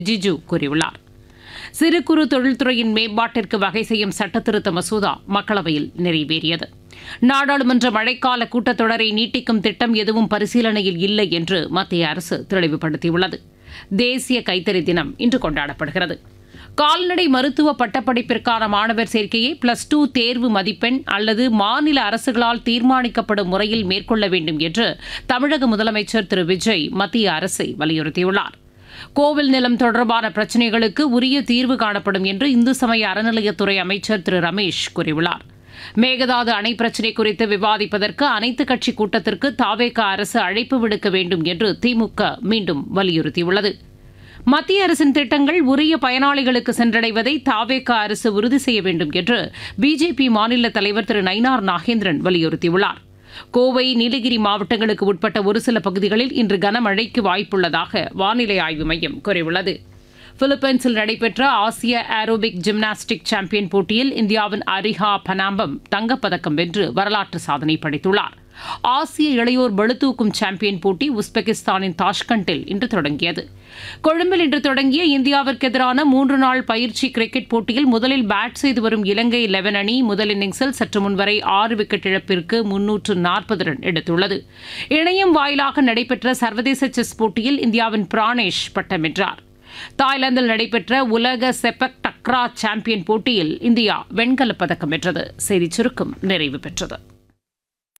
ஜிஜு கூறியுள்ளார் சிறு குறு தொழில்துறையின் மேம்பாட்டிற்கு வகை செய்யும் சட்டத்திருத்த மசோதா மக்களவையில் நிறைவேறியது நாடாளுமன்ற மழைக்கால கூட்டத்தொடரை நீட்டிக்கும் திட்டம் எதுவும் பரிசீலனையில் இல்லை என்று மத்திய அரசு தெளிவுபடுத்தியுள்ளது தேசிய கைத்தறி தினம் இன்று கொண்டாடப்படுகிறது கால்நடை மருத்துவ பட்டப்படிப்பிற்கான மாணவர் சேர்க்கையை பிளஸ் டூ தேர்வு மதிப்பெண் அல்லது மாநில அரசுகளால் தீர்மானிக்கப்படும் முறையில் மேற்கொள்ள வேண்டும் என்று தமிழக முதலமைச்சர் திரு விஜய் மத்திய அரசை வலியுறுத்தியுள்ளார் கோவில் நிலம் தொடர்பான பிரச்சினைகளுக்கு உரிய தீர்வு காணப்படும் என்று இந்து சமய அறநிலையத்துறை அமைச்சர் திரு ரமேஷ் கூறியுள்ளார் மேகதாது அணை பிரச்சினை குறித்து விவாதிப்பதற்கு அனைத்துக் கட்சி கூட்டத்திற்கு தாவேக அரசு அழைப்பு விடுக்க வேண்டும் என்று திமுக மீண்டும் வலியுறுத்தியுள்ளது மத்திய அரசின் திட்டங்கள் உரிய பயனாளிகளுக்கு சென்றடைவதை தாவேக அரசு உறுதி செய்ய வேண்டும் என்று பிஜேபி மாநில தலைவர் திரு நயினார் நாகேந்திரன் வலியுறுத்தியுள்ளார் கோவை நீலகிரி மாவட்டங்களுக்கு உட்பட்ட ஒரு சில பகுதிகளில் இன்று கனமழைக்கு வாய்ப்புள்ளதாக வானிலை ஆய்வு மையம் கூறியுள்ளது பிலிப்பைன்ஸில் நடைபெற்ற ஆசிய ஏரோபிக் ஜிம்னாஸ்டிக் சாம்பியன் போட்டியில் இந்தியாவின் அரிஹா பனாம்பம் தங்கப்பதக்கம் வென்று வரலாற்று சாதனை படைத்துள்ளார் ஆசிய இளையோர் பளுதூக்கும் சாம்பியன் போட்டி உஸ்பெகிஸ்தானின் தாஷ்கண்டில் இன்று தொடங்கியது கொழும்பில் இன்று தொடங்கிய இந்தியாவிற்கு எதிரான மூன்று நாள் பயிற்சி கிரிக்கெட் போட்டியில் முதலில் பேட் செய்து வரும் இலங்கை லெவன் அணி முதல் இன்னிங்ஸில் சற்று முன்வரை ஆறு விக்கெட் இழப்பிற்கு முன்னூற்று நாற்பது ரன் எடுத்துள்ளது இணையம் வாயிலாக நடைபெற்ற சர்வதேச செஸ் போட்டியில் இந்தியாவின் பிரானேஷ் பட்டம் வென்றார் தாய்லாந்தில் நடைபெற்ற உலக செப்பக் டக்ரா சாம்பியன் போட்டியில் இந்தியா வெண்கலப் பதக்கம் வென்றது செய்திச் சுருக்கம் நிறைவு பெற்றது